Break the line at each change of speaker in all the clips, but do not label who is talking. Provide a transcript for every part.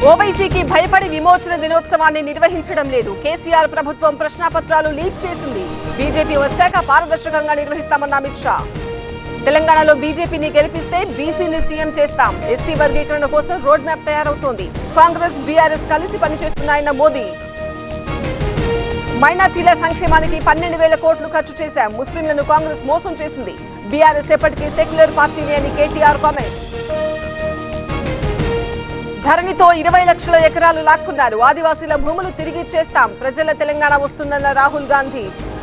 ఓవైసీకి భయపడి విమోచన దినోత్సవాన్ని నిర్వహించడం లేదు కేసీఆర్ ప్రభుత్వం ప్రశ్నాపత్రాలు లీక్ చేసింది బీజేపీ వచ్చాక పారదర్శకంగా నిర్వహిస్తామన్న అమిత్ షా తెలంగాణలో బీజేపీని గెలిపిస్తే బీసీని సీఎం చేస్తాం ఎస్సీ వర్గీకరణ కోసం రోడ్ మ్యాప్ తయారవుతోంది కాంగ్రెస్ బీఆర్ఎస్ కలిసి పనిచేస్తున్నాయన్న మోదీ మైనార్టీల సంక్షేమానికి పన్నెండు వేల కోట్లు ఖర్చు చేశాం ముస్లింలను కాంగ్రెస్ మోసం చేసింది బీఆర్ఎస్ ఎప్పటికీ సెక్యులర్ పార్టీని అని కేటీఆర్ కామెంట్ ధరణితో ఇరవై లక్షల ఎకరాలు లాక్కున్నారు ఆదివాసీల భూములు తిరిగి ఇచ్చేస్తాం ప్రజల తెలంగాణ వస్తుందన్న రాహుల్ గాంధీ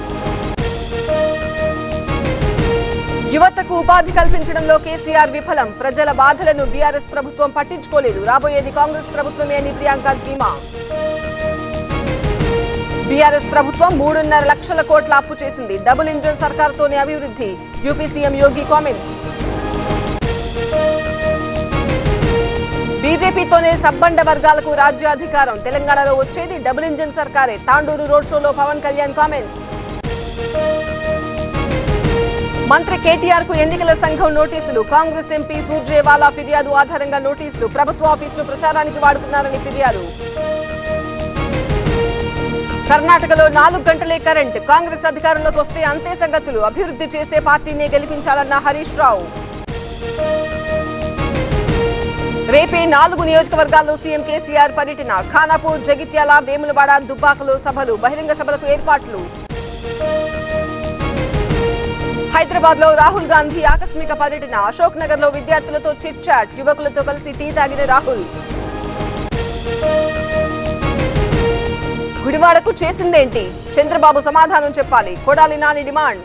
యువతకు ఉపాధి కల్పించడంలో కేసీఆర్ విఫలం ప్రజల బాధలను బీఆర్ఎస్ ప్రభుత్వం పట్టించుకోలేదు రాబోయేది కాంగ్రెస్ ప్రభుత్వమే అని ప్రియాంక ధీమా బీఆర్ఎస్ ప్రభుత్వం మూడున్నర లక్షల కోట్ల అప్పు చేసింది డబుల్ ఇంజన్ సర్కారుతోనే అభివృద్ధి యూపీ సీఎం యోగి కామెంట్స్ బీజేపీతోనే సబ్బండ వర్గాలకు రాజ్యాధికారం తెలంగాణలో వచ్చేది డబుల్ ఇంజన్ సర్కారే తాండూరు రోడ్ షోలో పవన్ కళ్యాణ్ కామెంట్స్ మంత్రి కేటీఆర్ కు ఎన్నికల సంఘం నోటీసులు కాంగ్రెస్ ఎంపీ సూర్జేవాలా ఫిర్యాదు ఆధారంగా నోటీసులు ప్రభుత్వ ఆఫీసును ప్రచారానికి వాడుకున్నారని ఫిర్యాదు కర్ణాటకలో నాలుగు గంటలే కరెంట్ కాంగ్రెస్ అధికారంలోకి వస్తే అంతే సంగతులు అభివృద్ధి చేసే పార్టీనే గెలిపించాలన్న హరీష్ రావు రేపే నాలుగు నియోజకవర్గాల్లో సీఎం కేసీఆర్ పర్యటన ఖానాపూర్ జగిత్యాల వేములవాడ దుబ్బాకలో సభలు బహిరంగ సభలకు ఏర్పాట్లు హైదరాబాద్ లో రాహుల్ గాంధీ ఆకస్మిక పర్యటన అశోక్ నగర్ లో విద్యార్థులతో చిట్ చాట్ యువకులతో కలిసి టీ తాగిన రాహుల్ గుడివాడకు చేసిందేంటి చంద్రబాబు సమాధానం చెప్పాలి కొడాలి నాని డిమాండ్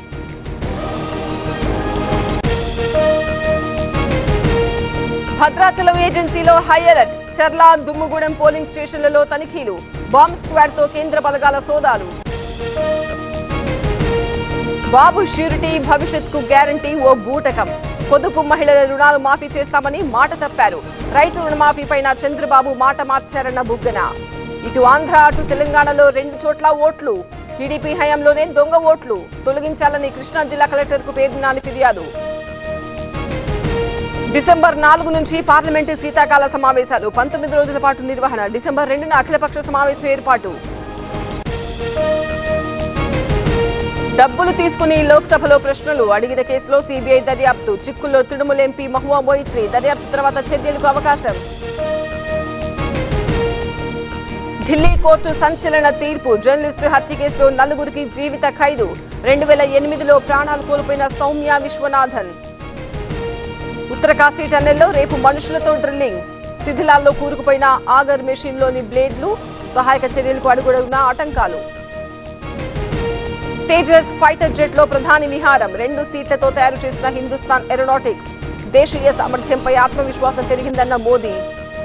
భద్రాచలం ఏజెన్సీలో high alert Charla Dummugudem polling స్టేషన్లలో తనిఖీలు బాంబ్ స్క్వాడ్ తో కేంద్ర బలగాల సోదాలు బాబు ష్యూరిటీ భవిష్యత్కు గ్యారంటీ ఓ బూటకం పొదుపు మహిళల రుణాలు మాఫీ చేస్తామని మాట తప్పారు రైతు రుణమాఫీ పైన చంద్రబాబు మాట మార్చారన్న బుగ్గన ఇటు ఆంధ్ర అటు తెలంగాణలో రెండు చోట్ల ఓట్లు టీడీపీ హయాంలోనే దొంగ ఓట్లు తొలగించాలని కృష్ణా జిల్లా కలెక్టర్కు పేర్కొనాని ఫిర్యాదు డిసెంబర్ నాలుగు నుంచి పార్లమెంటు శీతాకాల సమావేశాలు పంతొమ్మిది రోజుల పాటు నిర్వహణ డిసెంబర్ రెండున అఖిలపక్ష సమావేశం ఏర్పాటు డబ్బులు తీసుకుని లోక్సభలో ప్రశ్నలు అడిగిన కేసులో సీబీఐ దర్యాప్తు చిక్కుల్లో తృణమూల్ ఎంపీ మహువా మొయిత్రి దర్యాప్తు తర్వాత చర్యలకు అవకాశం ఢిల్లీ కోర్టు సంచలన తీర్పు జర్నలిస్టు హత్య కేసులో నలుగురికి జీవిత ఖైదు రెండు వేల ఎనిమిదిలో ప్రాణాలు కోల్పోయిన సౌమ్య విశ్వనాథన్ ఉత్తరకాశీ టన్నెల్లో రేపు మనుషులతో డ్రిల్లింగ్ శిథిలాల్లో కూరుకుపోయిన ఆగర్ మెషిన్లోని బ్లేడ్లు సహాయక చర్యలకు అడుగుడుగున ఆటంకాలు తేజస్ ఫైటర్ జెట్ లో ప్రధాని విహారం రెండు సీట్లతో తయారు చేసిన హిందుస్థాన్ ఏరోనాటిక్స్ దేశీయ సామర్థ్యంపై ఆత్మవిశ్వాసం పెరిగిందన్న మోదీ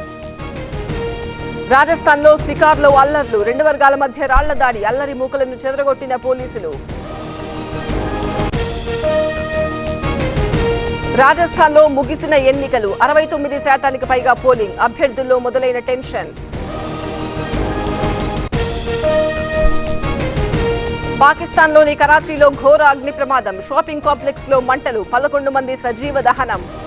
రాజస్థాన్ లో సికార్లో అల్లర్లు రెండు వర్గాల మధ్య రాళ్ల దాడి అల్లరి మూకలను చెదరగొట్టిన పోలీసులు రాజస్థాన్ లో ముగిసిన ఎన్నికలు అరవై తొమ్మిది శాతానికి పైగా పోలింగ్ అభ్యర్థుల్లో మొదలైన టెన్షన్ పాకిస్తాన్లోని కరాచీలో ఘోర అగ్ని ప్రమాదం షాపింగ్ కాంప్లెక్స్ లో మంటలు పదకొండు మంది సజీవ దహనం